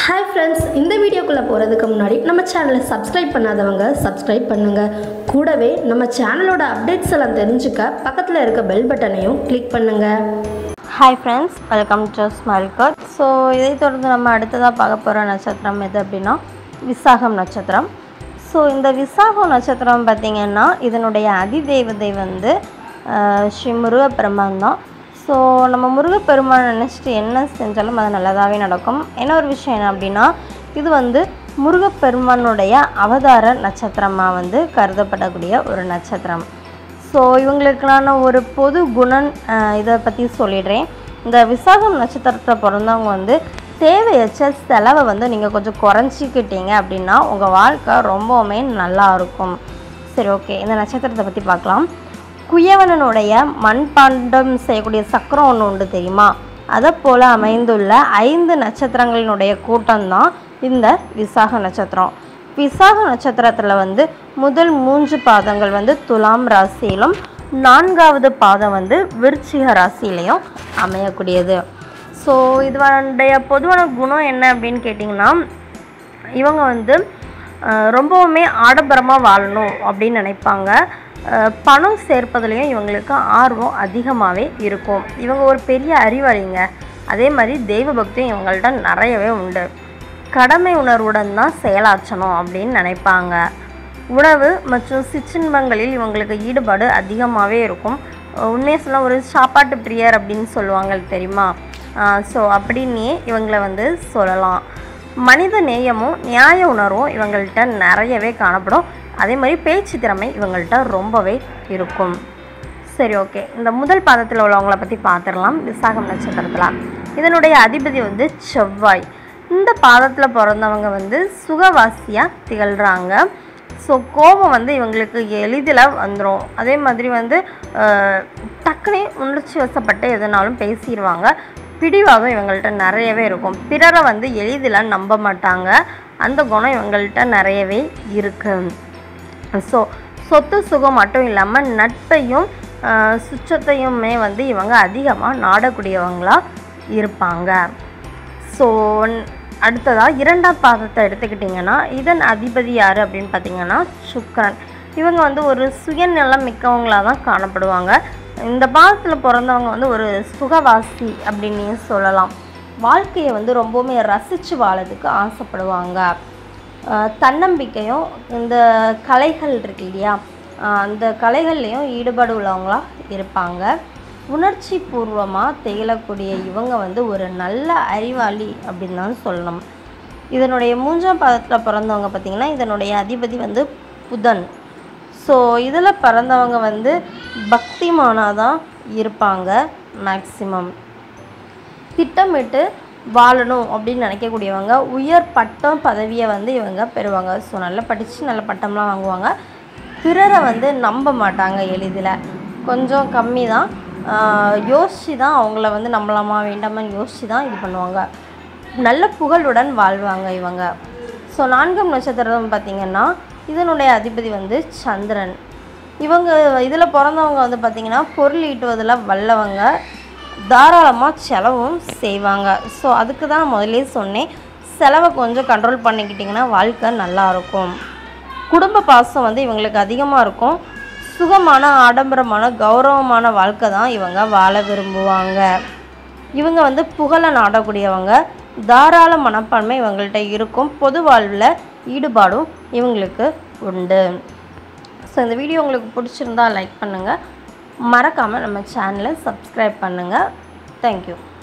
hi friends இந்த வீடியோக்குள்ளே போகிறதுக்கு முன்னாடி நம்ம சேனலை சப்ஸ்கிரைப் பண்ணாதவங்க சப்ஸ்கிரைப் பண்ணுங்கள் கூடவே நம்ம சேனலோட அப்டேட்ஸ் எல்லாம் தெரிஞ்சுக்க பக்கத்தில் இருக்க பெல் பட்டனையும் கிளிக் பண்ணுங்கள் hi friends welcome to Smile Cut so இதை தொடர்ந்து நம்ம அடுத்ததாக பார்க்க போகிற நட்சத்திரம் எது அப்படின்னா விசாகம் நட்சத்திரம் ஸோ இந்த விசாகம் நட்சத்திரம் பார்த்திங்கன்னா இதனுடைய அதிதேவதை வந்து ஆஹ், ஸ்ரீ முருகப்பெருமான் தான் ஸோ நம்ம முருகப்பெருமான் நினச்சிட்டு என்ன செஞ்சாலும் அது நல்லதாகவே நடக்கும் என்ன ஒரு விஷயம் என்ன அப்படின்னா இது வந்து முருகப்பெருமானுடைய அவதார நட்சத்திரமாக வந்து கருதப்படக்கூடிய ஒரு நட்சத்திரம் ஸோ இவங்களுக்கான ஒரு பொது குணம் அஹ், இதை பற்றி சொல்லிடுறேன் இந்த விசாகம் நட்சத்திரத்தில் பிறந்தவங்க வந்து தேவையற்ற செலவை வந்து நீங்கள் கொஞ்சம் குறைச்சிக்கிட்டீங்க அப்படின்னா உங்கள் வாழ்க்கை ரொம்பவுமே நல்லா இருக்கும் சரி ஓகே இந்த நட்சத்திரத்தை பற்றி பார்க்கலாம் குயவனனுடைய மண்பாண்டம் செய்யக்கூடிய சக்கரம் ஒன்று உண்டு தெரியுமா அதை போல் அமைந்துள்ள ஐந்து நட்சத்திரங்களினுடைய கூட்டம்தான் இந்த விசாக நட்சத்திரம் விசாக நட்சத்திரத்தில் வந்து முதல் மூன்று பாதங்கள் வந்து துலாம் ராசியிலும் நான்காவது பாதம் வந்து விருச்சிக ராசியிலையும் அமையக்கூடியது ஸோ இதனுடைய பொதுவான குணம் என்ன அப்படின்னு கேட்டிங்கன்னா இவங்க வந்து அஹ், ரொம்பவுமே ஆடம்பரமாக வாழணும் அப்படின்னு நினைப்பாங்க அஹ், பணம் சேர்ப்பதுலேயும் இவங்களுக்கு ஆர்வம் அதிகமாகவே இருக்கும் இவங்க ஒரு பெரிய அறிவாளிங்க அதே மாதிரி தெய்வ பக்தியும் இவங்கள்ட்ட நிறையவே உண்டு கடமை உணர்வுடன் தான் செயலாற்றணும் அப்படின்னு நினைப்பாங்க உணவு மற்றும் சிற்றின்பங்களில் இவங்களுக்கு ஈடுபாடு அதிகமாகவே இருக்கும் அஹ் உண்மையை சொல்ல ஒரு சாப்பாட்டு பிரியர் அப்படின்னு சொல்லுவாங்க தெரியுமா ஸோ அப்படின்னே இவங்களை வந்து சொல்லலாம் மனித நேயமும் நியாய உணர்வும் இவங்கள்ட்ட நிறையவே காணப்படும் அதே மாதிரி பேச்சு திறமை இவங்கள்ட்ட ரொம்பவே இருக்கும் சரி ஓகே இந்த முதல் பாதத்தில் உள்ளவங்கள பற்றி பார்த்துடலாம் விசாகம் நட்சத்திரத்தில் இதனுடைய அதிபதி வந்து செவ்வாய் இந்த பாதத்தில் பிறந்தவங்க வந்து சுகவாசியாக திகழ்கிறாங்க ஸோ கோபம் வந்து இவங்களுக்கு எளிதில் வந்துடும் அதே மாதிரி வந்து அஹ், டக்குனே உணர்ச்சி வசப்பட்டு எதுனாலும் பேசிடுவாங்க பிடிவாதம் இவங்கள்ட்ட நிறையவே இருக்கும் பிறரை வந்து எளிதில் நம்ப மாட்டாங்க அந்த குணம் இவங்கள்ட்ட நிறையவே இருக்குது ஸோ சொத்து சுகம் மட்டும் இல்லாமல் நட்பையும் ஆஹ், சுற்றத்தையுமே வந்து இவங்க அதிகமாக நாடக்கூடியவங்களா இருப்பாங்க ஸோ அடுத்ததாக இரண்டாம் பாதத்தை எடுத்துக்கிட்டிங்கன்னா இதன் அதிபதி யார் அப்படின்னு பார்த்தீங்கன்னா சுக்கிரன் இவங்க வந்து ஒரு சுயநலம் மிக்கவங்களாக தான் காணப்படுவாங்க இந்த பாதத்தில் பிறந்தவங்க வந்து ஒரு சுகவாசி அப்படின்னு சொல்லலாம் வாழ்க்கையை வந்து ரொம்பவுமே ரசித்து வாழறதுக்கு ஆசைப்படுவாங்க ஆஹ் தன்னம்பிக்கையும் இந்த கலைகள் இருக்கு இல்லையா ஆஹ் அந்த கலைகள்லேயும் ஈடுபாடு உள்ளவங்களா இருப்பாங்க உணர்ச்சி பூர்வமாக திகழக்கூடிய இவங்க வந்து ஒரு நல்ல அறிவாளி அப்படின்னு தான் சொல்லணும் இதனுடைய மூன்றாம் பாதத்தில் பிறந்தவங்க பார்த்திங்கன்னா இதனுடைய அதிபதி வந்து புதன் ஸோ இதில் பிறந்தவங்க வந்து பக்திமானாக தான் இருப்பாங்க மேக்சிமம் திட்டமிட்டு வாழணும் அப்படின்னு நினைக்கக்கூடியவங்க உயர் பட்டம் பதவியை வந்து இவங்க பெறுவாங்க ஸோ நல்லா படித்து நல்ல பட்டம்லாம் வாங்குவாங்க பிறரை வந்து நம்ப மாட்டாங்க எளிதில் கொஞ்சம் கம்மி தான் யோசித்து தான் அவங்கள வந்து நம்பலாமா வேண்டாமான்னு யோசித்து தான் இது பண்ணுவாங்க நல்ல புகழுடன் வாழ்வாங்க இவங்க ஸோ நான்காம் நட்சத்திரம் பார்த்திங்கன்னா இதனுடைய அதிபதி வந்து சந்திரன் இவங்க இதில் பிறந்தவங்க வந்து பார்த்திங்கன்னா பொருள் ஈட்டுவதில் வல்லவங்க தாராளமாக செலவும் செய்வாங்க ஸோ அதுக்கு தான் நான் முதல்லே சொன்னேன் செலவை கொஞ்சம் கண்ட்ரோல் பண்ணிக்கிட்டிங்கன்னா வாழ்க்கை நல்லாயிருக்கும் குடும்ப பாசம் வந்து இவங்களுக்கு அதிகமாக இருக்கும் சுகமான ஆடம்பரமான கௌரவமான வாழ்க்கை தான் இவங்க வாழ விரும்புவாங்க இவங்க வந்து புகழ நாடக்கூடியவங்க தாராள மனப்பான்மை இவங்கள்ட்ட இருக்கும் பொது வாழ்வில் ஈடுபாடும் இவங்களுக்கு உண்டு ஸோ இந்த வீடியோ உங்களுக்கு பிடிச்சிருந்தா லைக் பண்ணுங்கள் மறக்காமல் நம்ம சேனலை சப்ஸ்கிரைப் பண்ணுங்கள் தேங்க்யூ